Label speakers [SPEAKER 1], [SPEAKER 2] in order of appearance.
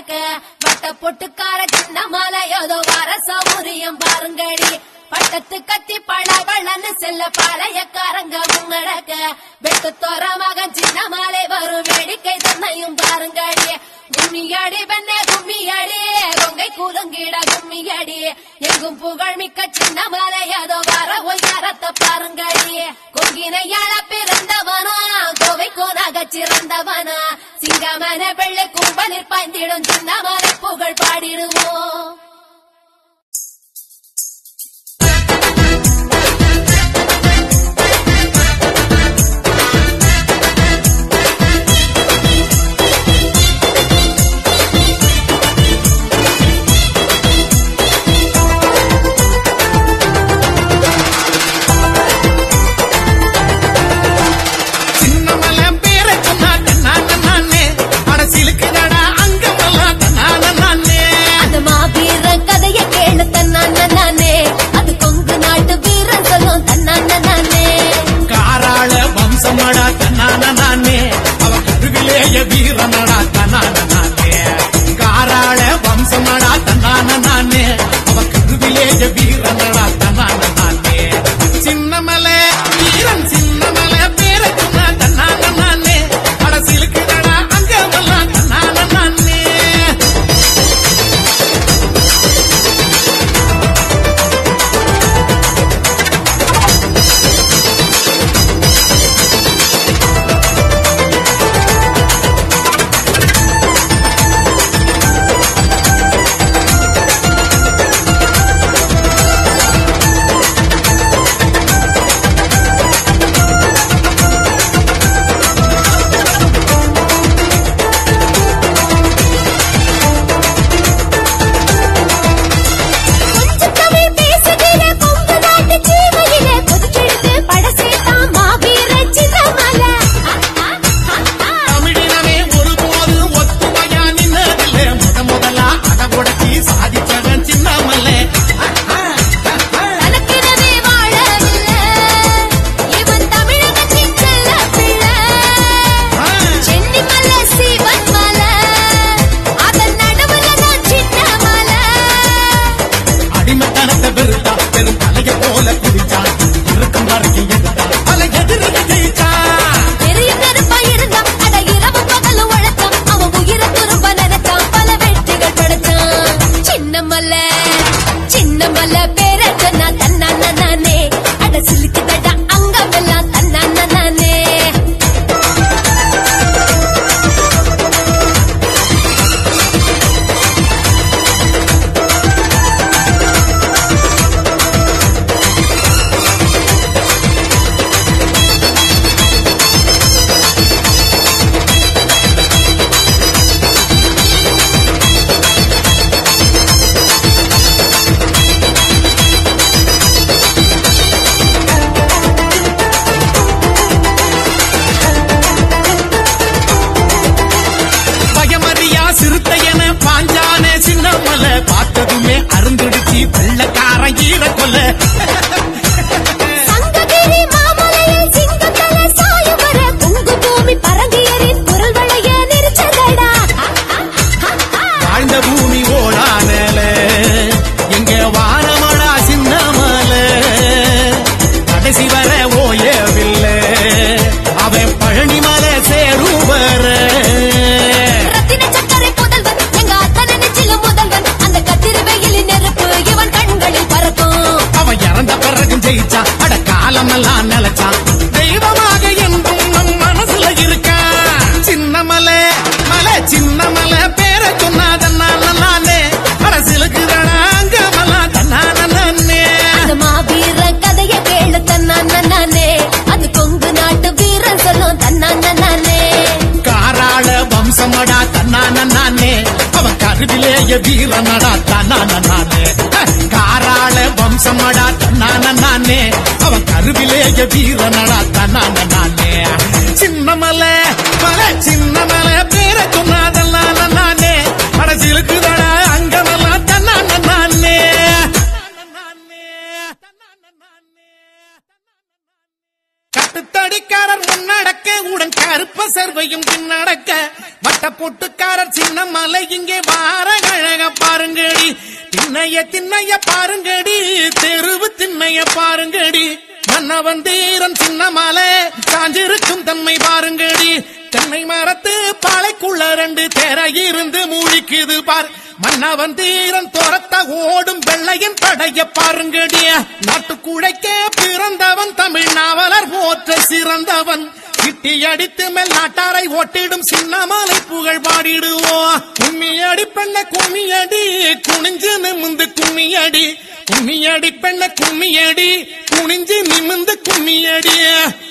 [SPEAKER 1] உங்களடக்க வட்ட பொட்டுக்கார சின்ன மாலை ஏதோ வர சௌரியம் பாருங்கடி பட்டத்து கத்தி பளபளன்னு செல்ல பாளையக்காரங்க உங்களடக்க வெட்டு தோற மகன் சின்ன மாலை வரும் வேடிக்கை தன்னையும் பாருங்கடி கும்மியடி பெண்ணே கும்மியடி கொங்கை கூலுங்கிட கும்மியடி எங்கும் புகழ் மிக்க சின்ன மாலை ஏதோ வர ஒய்யாரத்தை பாருங்கடி கொங்கினையாள பிறந்தவனா கோவை கோனாக சிறந்தவனா சிங்கமன வெள்ளை கும்பலில் பாய்ந்திடும் சின்ன மாலை புகழ் பாடிடுவோம்
[SPEAKER 2] சின்னமல பேரை சொன்னா தன்னான நானே அட சிலுக்குதடா அங்கமெல்லாம் தன்னான நானே
[SPEAKER 1] அந்த மாவீரன் கதைய கேளு தன்னான நானே அது கொங்கு நாட்டு வீரன் சொல்லும் தன்னான நானே
[SPEAKER 2] காராள வம்சமடா தன்னான நானே அவ கருவிலேய வீரனடா தன்னான நானே காராள வம்சமடா தன்னான நானே அவ கருவிலேய வீரனடா தன்னான நானே சின்னமல வீரன் சின்னமல பேரை சொன்னா தன்னான நானே அட சிலுக்குதடா அங்கமெல்லாம் தன்னான நானே
[SPEAKER 1] கொஞ்சம் தமிழ் பேசுகிற கொங்கு நாட்டு சீமையிலே கொதிச்செடுத்து படசேத்தான் மாவீரன் சின்னமலை
[SPEAKER 2] தமிழினமே ஒருபோது ஒத்துமையா நின்னதில்லை முத முதலா அடமுடச்சி சாதிச்சவன் சின்னமல்லே
[SPEAKER 1] தனக்கெனவே வாழவில்லை இவன் தமிழகத்தின் செல்ல பிள்ளை சென்னி மலை சிவன் மலை அதன் நடுவுல தான் சின்ன மலை
[SPEAKER 2] அடிமைத்தனத்தை வெறுத்தா பெரும் தலைய போல குதிச்சான் இருக்கும் வரைக்கும் எடுத்தான் பல எதிரிக ஜெயிச்சான்
[SPEAKER 1] பெரிய கருப்பா இருந்தான் அட இரவு பகலும் உழைச்சான் அவன் உயிரை துரும்ப நினைச்சான் பல வெற்றிகள் படைச்சான் சின்ன மலை சின்ன மலை பேர சொன்னா தன்னான நானே அட சிலுக்குதடா அங்கமெல்லாம் தன்னான நானே
[SPEAKER 2] பயமறியா சிறுத்தையன பாஞ்சானே சின்னமல பார்த்ததுமே அருந்துடுச்சி வெள்ளக்காரன் ஈர கொல்ல
[SPEAKER 1] சங்ககிரி மாமலையில் சிங்கத்தல சாயம் வர குங்கு பூமி பரங்கியரின் குரல் வளைய நெரிச்சதடா
[SPEAKER 2] வாழ்ந்த பூமி ஓடானல எங்க வானமடா சின்னமல கடைசி வர ஓயவில்லை அவன் பழனிமலை சேரும் வர
[SPEAKER 1] ரத்தின சக்கரை புதல்வன் எங்க அத்தனை நெச்சில முதல்வன் அந்த கத்திரி வெயிலின் நெருப்பு இவன் கண்களில் பறக்கும்
[SPEAKER 2] அவன் இறந்த பிறகும் ஜெயிச்சான் அட காலமெல்லாம் நிலைச்சான் தெய்வமாக என்றும் நம் மனசுல இருக்கான் சின்னமலை மலை சின்னமலை பேரை சொன்னாதன்னால நானே அரசியலுக்கு அங்கமெல்லாம் தன்னான நானே
[SPEAKER 1] அந்த மாவீர கதைய கேளு தன்னான நானே அது கொங்கு நாட்டு வீரன் சொல்லும் தன்னான நானே
[SPEAKER 2] காராள வம்சமடா தன்னான நானே அவன் கருவிலேய வீரனடா தன்னான நானே காராள வம்சமடா தன்னான நானே அவன் கருவிலேய வீரனடா தன்னான நானே சின்னமலை மலை சின்னமலை பேரை சொன்னாதல்லான நானே அரசியலுக்குதடா அங்கமெல்லாம் தன்னான நானே கட்டுத்தடிக்காரர் முன்னடக்க உடன் கருப்ப சர்வையும் பின்னடக்க வட்ட பொட்டுக்காரர் சின்ன மலை இங்கே வா தென்னைய திண்ணைய பாருங்கடி தெருவு திண்ணைய பாருங்கடி மன்னவன் தீரன் சின்ன மலை சாஞ்சிருக்கும் தன்மை பாருங்கடி தென்னை மரத்து பாலைக்குள்ள ரெண்டு தேர இருந்து மூழ்கிக்குது பார் மன்னவன் தீரன் துரத்த ஓடும் வெள்ளையன் படைய பாருங்கடி நாட்டுக்குழைக்கே பிறந்தவன் தமிழ் நாவலர் போற்ற சிறந்தவன் கிட்டி அடித்து மேல் நாட்டாரை ஓட்டிடும் சின்னமாலை புகழ் பாடிடுவோம் கும்மியடி பெண்ண கும்மியடி குனிஞ்சு நிமிந்து கும்மியடி கும்மியடி பெண்ண கும்மியடி குனிஞ்சு நிமிந்து கும்மியடி